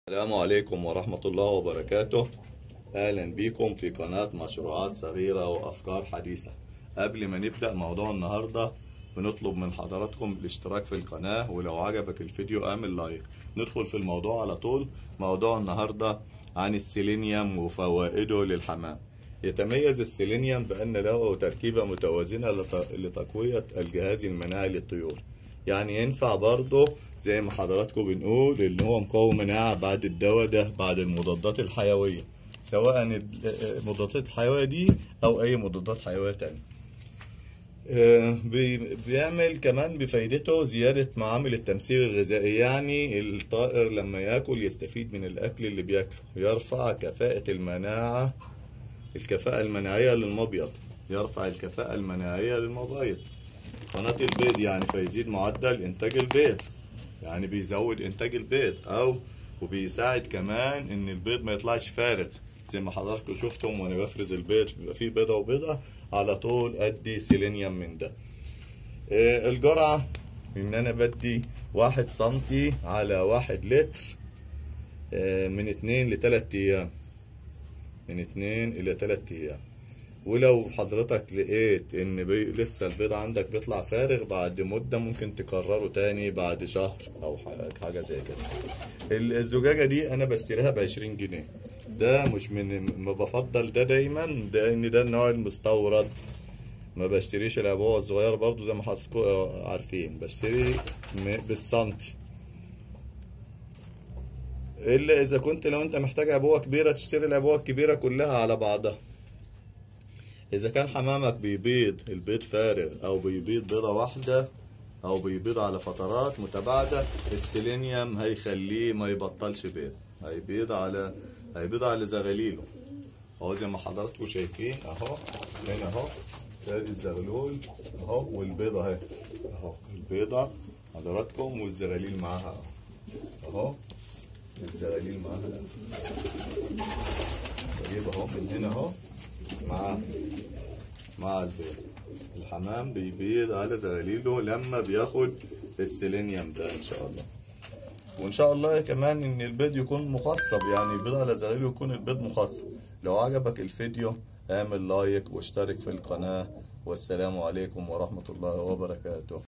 السلام عليكم ورحمة الله وبركاته أهلا بكم في قناة مشروعات صغيرة وأفكار حديثة قبل ما نبدأ موضوع النهاردة بنطلب من حضراتكم الاشتراك في القناة ولو عجبك الفيديو اعمل لايك ندخل في الموضوع على طول موضوع النهاردة عن السيلينيوم وفوائده للحمام يتميز السيلينيوم بأن له تركيبة متوازنة لت- لتقوية الجهاز المناعي للطيور يعني ينفع برضه زي ما حضراتكم بنقول ان هو مقاوم مناعة بعد الدواء ده بعد المضادات الحيوية سواء المضادات الحيوية دي او اي مضادات حيوية تانية آه، بي- بيعمل كمان بفايدته زيادة معامل التمثيل الغذائي يعني الطائر لما ياكل يستفيد من الاكل اللي بياكله يرفع كفاءة المناعة الكفاءة المناعية للمبيض يرفع الكفاءة المناعية للمبايض قناة البيض يعني فيزيد معدل إنتاج البيض يعني بيزود إنتاج البيض أو وبيساعد كمان إن البيض ما يطلعش فارغ زي ما حضراتكم شفتم وأنا بفرز البيض بيبقى فيه بيضة وبيضة على طول أدي سيلينيوم من ده آه، الجرعة إن أنا بدي واحد سنتي على واحد لتر آه، من اتنين لتلات أيام من اتنين إلى تلات أيام ولو حضرتك لقيت ان بي لسه البيض عندك بيطلع فارغ بعد مدة ممكن تكرره تاني بعد شهر او ح- حاجة زي كده ال- الزجاجة دي انا بشتريها بعشرين جنيه ده مش من ما بفضل ده دايما ده ان ده النوع المستورد ما بشتريش العبوة الصغيرة برضو زي ما حضراتكم عارفين بشتري م- بالسنتي الا اذا كنت لو انت محتاج عبوة كبيرة تشتري العبوة الكبيرة كلها على بعضها إذا كان حمامك بيبيض البيض فارغ أو بيبيض بيضة واحدة أو بيبيض على فترات متباعدة السيلينيوم هيخليه ما يبطلش بيض هيبيض على هيبيض على زغاليله أهو زي ما حضراتكم شايفين أهو هنا أهو ادي الزغلول أهو والبيضة أهي أهو البيضة حضراتكم والزغاليل معاها أهو أهو الزغاليل معاها بجيب أهو من هنا أهو مع مع البيض الحمام بيبيض على زغاليله لما بياخد السيلينيوم ده ان شاء الله وان شاء الله كمان ان البيض يكون مخصب يعني البيض على زغاليله يكون البيض مخصب لو عجبك الفيديو اعمل لايك واشترك في القناة والسلام عليكم ورحمة الله وبركاته